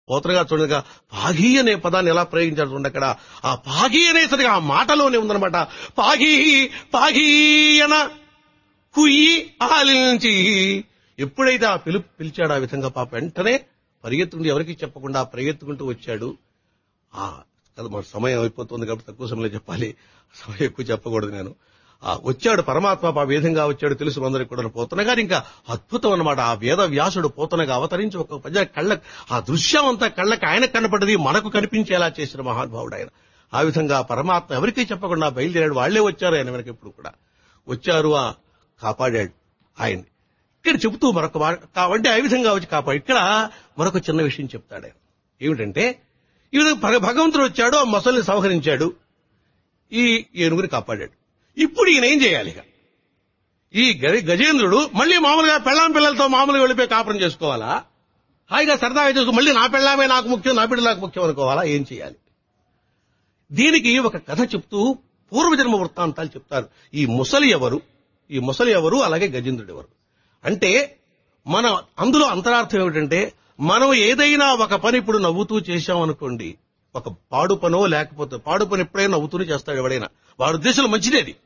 పోతనగా చూడగా పాగి అనే పదాన్ని ఎలా ప్రయోగించారు చూడండి అక్కడ ఆ పాగి అనేసరికి ఆ మాటలోనే ఉందన్నమాట పాగి పాగీయన కుయ్యి ఆలించి ఎప్పుడైతే ఆ పిలుపు పిలిచాడు ఆ విధంగా పాప వెంటనే పరిగెత్తుకుంటూ ఎవరికి చెప్పకుండా పరిగెత్తుకుంటూ వచ్చాడు ఆ కదా మన సమయం అయిపోతుంది కాబట్టి తక్కువ సమయంలో చెప్పాలి సమయం ఎక్కువ చెప్పకూడదు నేను ఆ వచ్చాడు పరమాత్మ ఆ విధంగా వచ్చాడు తెలుసు అందరికి కూడా పోతన గారు ఇంకా అద్భుతం అన్నమాట ఆ వేద వ్యాసుడు పోతనగా అవతరించి ఒక పద్య కళ్ళ ఆ దృశ్యం అంతా కళ్ళకి ఆయన కనపడ్డది మనకు కనిపించేలా చేసిన మహానుభావుడు ఆయన ఆ విధంగా పరమాత్మ ఎవరికీ చెప్పకుండా బయలుదేరాడు వాళ్లే వచ్చారు ఆయన వెనక ఇప్పుడు కూడా వచ్చారు ఆ కాపాడాడు ఆయన్ని ఇక్కడ చెబుతూ మరొక మాట కాబట్టి ఆ విధంగా వచ్చి కాపాడు ఇక్కడ మరొక చిన్న విషయం చెప్తాడు ఆయన ఏమిటంటే ఈ విధంగా భగ- భగవంతుడు వచ్చాడు ఆ మొసల్ని సంహరించాడు ఈ ఏనుగుని కాపాడాడు ఇప్పుడు ఈయన ఏం చేయాలి ఇక ఈ గ- గజేంద్రుడు మళ్ళీ మామూలుగా పెళ్ళాం పిల్లలతో మామూలుగా వెళ్ళిపోయి కాపురం చేసుకోవాలా హాయిగా సరదాగా చేసుకో మళ్ళీ నా పెళ్ళామే నాకు ముఖ్యం నా బిడ్డ నాకు ముఖ్యం అనుకోవాలా ఏం చేయాలి దీనికి ఒక కథ చెప్తూ పూర్వజన్మ వృత్తాంతాలు చెప్తారు ఈ ముసలి ఎవరు ఈ ముసలి ఎవరు అలాగే గజేంద్రుడు ఎవరు అంటే మన అందులో అంతరార్థం ఏమిటంటే మనం ఏదైనా ఒక పని ఇప్పుడు నవ్వుతూ చేశాం అనుకోండి ఒక పాడు పనో లేకపోతే పాడు పని ఎప్పుడైనా నవ్వుతూనే చేస్తాడు ఎవడైనా వాడు ఉద్దేశంలో మంచిదే అది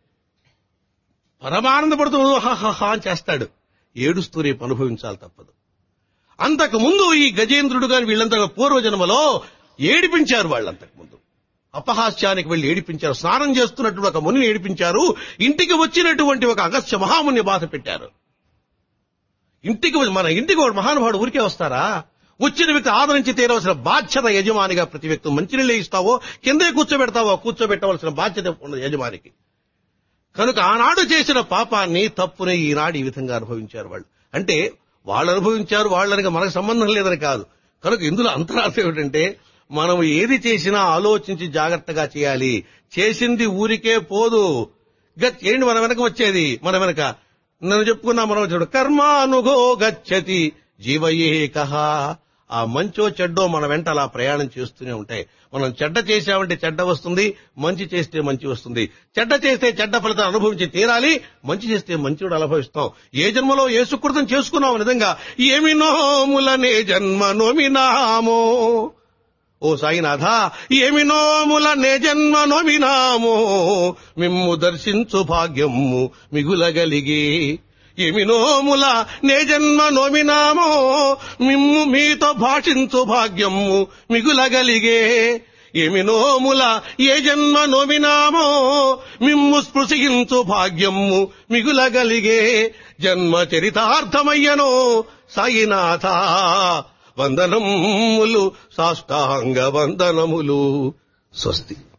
పరమానందపడుతూ హాహా అని చేస్తాడు ఏడుస్తూ రేపు అనుభవించాలి తప్పదు అంతకు ముందు ఈ గజేంద్రుడు గాని వీళ్ళంతా పూర్వజన్మలో ఏడిపించారు వాళ్ళంతకు ముందు అపహాస్యానికి వెళ్లి ఏడిపించారు స్నానం చేస్తున్నటువంటి ఒక మునిని ఏడిపించారు ఇంటికి వచ్చినటువంటి ఒక అగస్త్య మహాముని బాధ పెట్టారు ఇంటికి వచ్చి- మన ఇంటికి ఒక మహానుభావుడు ఊరికే వస్తారా వచ్చిన వ్యక్తి ఆదరించి తీరవలసిన బాధ్యత యజమానిగా ప్రతి వ్యక్తి మంచినీళ్ళే ఇస్తావో కిందే కూర్చోబెడతావో కూర్చోబెట్టవలసిన బాధ్యత ఉన్నది యజమానికి కనుక ఆనాడు చేసిన పాపాన్ని తప్పుని ఈనాడు ఈ విధంగా అనుభవించారు వాళ్ళు అంటే వాళ్ళు అనుభవించారు వాళ్ళనికి మనకు సంబంధం లేదని కాదు కనుక ఇందులో అంతరార్థం ఏమిటంటే మనం ఏది చేసినా ఆలోచించి జాగ్రత్తగా చేయాలి చేసింది ఊరికే పోదు గత్ ఏంటి మన వెనక వచ్చేది మన వెనక నన్ను చెప్పుకున్నా మనం చూడు కర్మానుగో గచ్చతి జీవయేక ఆ మంచో చెడ్డో మన వెంట అలా ప్రయాణం చేస్తూనే ఉంటాయి మనం చెడ్డ చేసామంటే చెడ్డ వస్తుంది మంచి చేస్తే మంచి వస్తుంది చెడ్డ చేస్తే చెడ్డ ఫలితాలు అనుభవించి తీరాలి మంచి చేస్తే మంచి కూడా అనుభవిస్తాం ఏ జన్మలో ఏ సుకృతం చేసుకున్నాం నిజంగా ఏమి నోములనే జన్మ నోమినామో ఓ సాయినాథ ఏమి నోముల నే జన్మ నోమినామో మిమ్ము దర్శించు భాగ్యము మిగులగలిగి ఏమి నోముల నే జన్మ నోమినామో మిమ్ము మీతో భాషించు భాగ్యము మిగులగలిగే ఏమి నోముల ఏ జన్మ నోమినామో మిమ్ము స్పృశించు భాగ్యము మిగులగలిగే జన్మ చరితార్థమయ్యనో సాయినాథ వందనములు సాష్టాంగ వందనములు స్వస్తి